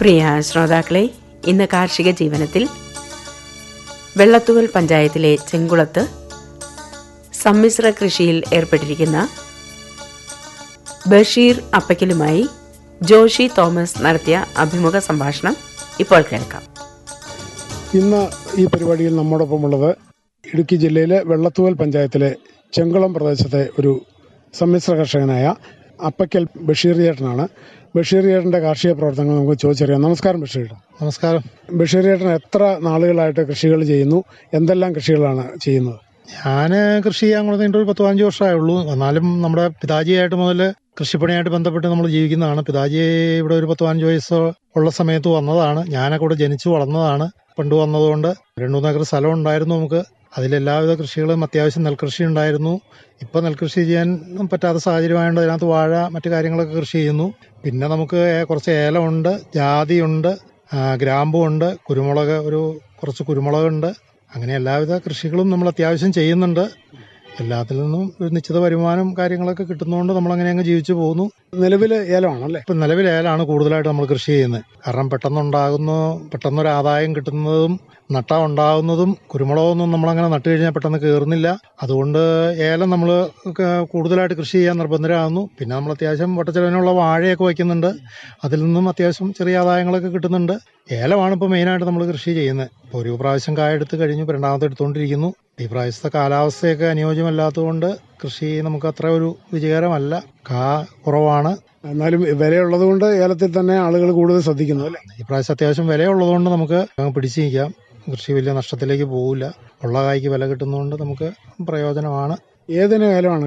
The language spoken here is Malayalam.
പ്രിയ ശ്രോതാക്കളെ ഇന്ന് കാർഷിക ജീവനത്തിൽ വെള്ളത്തുവൽ പഞ്ചായത്തിലെ ചെങ്കുളത്ത് സമ്മിശ്ര കൃഷിയിൽ ഏർപ്പെട്ടിരിക്കുന്ന ബഷീർ അപ്പക്കലുമായി ജോഷി തോമസ് നടത്തിയ അഭിമുഖ സംഭാഷണം ഇപ്പോൾ കേൾക്കാം ഇന്ന് ഈ പരിപാടിയിൽ നമ്മോടൊപ്പമുള്ളത് ഇടുക്കി ജില്ലയിലെ വെള്ളത്തൂവൽ പഞ്ചായത്തിലെ ചെങ്കുളം പ്രദേശത്തെ ഒരു സമ്മിശ്ര കർഷകനായ അപ്പക്കൽ ബഷീർ ചേട്ടനാണ് ബഷീർ ചേട്ടൻ്റെ കാർഷിക പ്രവർത്തനങ്ങൾ നമുക്ക് ചോദിച്ചറിയാം നമസ്കാരം ബഷീർ ചേട്ടൻ നമസ്കാരം ബഷീർ ചേട്ടൻ എത്ര നാളുകളായിട്ട് കൃഷികൾ ചെയ്യുന്നു എന്തെല്ലാം കൃഷികളാണ് ചെയ്യുന്നത് ഞാൻ കൃഷി ചെയ്യാൻ കൊടുത്തിട്ട് ഒരു പത്ത് പതിനഞ്ച് വർഷമേ ഉള്ളൂ എന്നാലും നമ്മുടെ പിതാജിയായിട്ട് മുതൽ കൃഷിപ്പണിയായിട്ട് ബന്ധപ്പെട്ട് നമ്മൾ ജീവിക്കുന്നതാണ് പിതാജി ഇവിടെ ഒരു പത്ത് പതിനഞ്ച് വയസ്സ് ഉള്ള സമയത്ത് വന്നതാണ് ഞാനൊക്കെ ഇവിടെ ജനിച്ചു വളർന്നതാണ് പണ്ട് വന്നതുകൊണ്ട് രണ്ടു മൂന്ന് ഏക്കർ സ്ഥലം ഉണ്ടായിരുന്നു നമുക്ക് അതിലെല്ലാവിധ കൃഷികളും അത്യാവശ്യം നെൽകൃഷി ഉണ്ടായിരുന്നു ഇപ്പം നെൽകൃഷി ചെയ്യാൻ പറ്റാത്ത സാഹചര്യമായതുകൊണ്ട് അതിനകത്ത് വാഴ മറ്റു കാര്യങ്ങളൊക്കെ കൃഷി ചെയ്യുന്നു പിന്നെ നമുക്ക് ഏ- കുറച്ച് ഏലമുണ്ട് ജാതിയുണ്ട് ആ, ഗ്രാമ്പുണ്ട് കുരുമുളക് ഒരു കുറച്ച് കുരുമുളകുണ്ട് അങ്ങനെ എല്ലാവിധ കൃഷികളും നമ്മൾ അത്യാവശ്യം ചെയ്യുന്നുണ്ട് എല്ലാത്തിൽ നിന്നും ഒരു നിശ്ചിത വരുമാനം കാര്യങ്ങളൊക്കെ കിട്ടുന്നതുകൊണ്ട് നമ്മൾ അങ്ങനെ അങ്ങ് ജീവിച്ചു പോകുന്നു നിലവിൽ ഏലമാണല്ലേ ഇപ്പം നിലവിൽ ഏലാണ് കൂടുതലായിട്ട് നമ്മൾ കൃഷി ചെയ്യുന്നത് കാരണം പെട്ടെന്നുണ്ടാകുന്ന പെട്ടെന്നൊരു ആദായം കിട്ടുന്നതും നട്ട ഉണ്ടാകുന്നതും കുരുമുളകൊന്നും നമ്മളങ്ങനെ നട്ടു കഴിഞ്ഞാൽ പെട്ടെന്ന് കയറുന്നില്ല അതുകൊണ്ട് ഏലം നമ്മൾ കൂടുതലായിട്ട് കൃഷി ചെയ്യാൻ നിർബന്ധരാകുന്നു പിന്നെ നമ്മൾ അത്യാവശ്യം വട്ടച്ചെലവിനുള്ള വാഴയൊക്കെ വയ്ക്കുന്നുണ്ട് അതിൽ നിന്നും അത്യാവശ്യം ചെറിയ ആദായങ്ങളൊക്കെ കിട്ടുന്നുണ്ട് ഏലമാണ് ഇപ്പോൾ മെയിനായിട്ട് നമ്മൾ കൃഷി ചെയ്യുന്നത് ഇപ്പോൾ ഒരു പ്രാവശ്യം കായ എടുത്ത് കഴിഞ്ഞു ഇപ്പോൾ രണ്ടാമത്തെ എടുത്തുകൊണ്ടിരിക്കുന്നു ഈ പ്രാവശ്യത്തെ കാലാവസ്ഥയൊക്കെ അനുയോജ്യമല്ലാത്തതുകൊണ്ട് കൃഷി നമുക്ക് അത്ര ഒരു വിജയകരമല്ല കാ കുറവാണ് എന്നാലും വിലയുള്ളത് കൊണ്ട് ഏലത്തിൽ തന്നെ ആളുകൾ കൂടുതൽ ശ്രദ്ധിക്കുന്നു അല്ലേ ഈ പ്രാവശ്യം അത്യാവശ്യം വിലയുള്ളതുകൊണ്ട് നമുക്ക് അങ്ങ് പിടിച്ചു നിൽക്കാം കൃഷി വലിയ നഷ്ടത്തിലേക്ക് പോകില്ല ഉള്ള കായ്ക്ക് വില കിട്ടുന്നതുകൊണ്ട് നമുക്ക് പ്രയോജനമാണ് ഏതിനും ഏലമാണ്